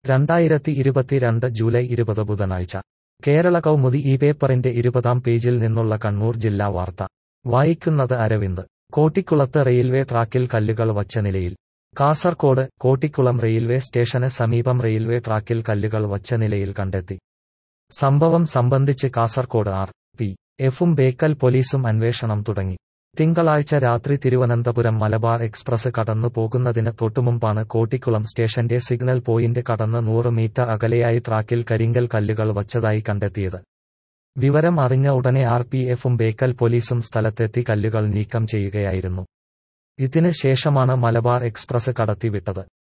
രണ്ടായിരത്തി ഇരുപത്തിരണ്ട് ജൂലൈ ഇരുപത് ബുധനാഴ്ച കേരള കൗമുദി ഈ പേപ്പറിന്റെ ഇരുപതാം പേജിൽ നിന്നുള്ള കണ്ണൂർ ജില്ലാ വാർത്ത വായിക്കുന്നത് അരവിന്ദ് കോട്ടിക്കുളത്ത് റെയിൽവേ ട്രാക്കിൽ കല്ലുകൾ വച്ച നിലയിൽ കാസർകോട് കോട്ടിക്കുളം റെയിൽവേ സ്റ്റേഷന് സമീപം റെയിൽവേ ട്രാക്കിൽ കല്ലുകൾ വച്ച നിലയിൽ കണ്ടെത്തി സംഭവം സംബന്ധിച്ച് കാസർകോട് ആർ പി എഫും ബേക്കൽ പോലീസും അന്വേഷണം തുടങ്ങി തിങ്കളാഴ്ച രാത്രി തിരുവനന്തപുരം മലബാർ എക്സ്പ്രസ് കടന്നു പോകുന്നതിന് തൊട്ടുമുമ്പാണ് കോട്ടിക്കുളം സ്റ്റേഷന്റെ സിഗ്നൽ പോയിന്റ് കടന്ന് നൂറ് മീറ്റർ അകലെയായി ട്രാക്കിൽ കരിങ്കൽ കല്ലുകൾ വച്ചതായി കണ്ടെത്തിയത് വിവരം അറിഞ്ഞ ഉടനെ ആർ പി എഫും ബേക്കൽ പോലീസും സ്ഥലത്തെത്തി കല്ലുകൾ നീക്കം ചെയ്യുകയായിരുന്നു ഇതിന് ശേഷമാണ് മലബാർ എക്സ്പ്രസ് കടത്തിവിട്ടത്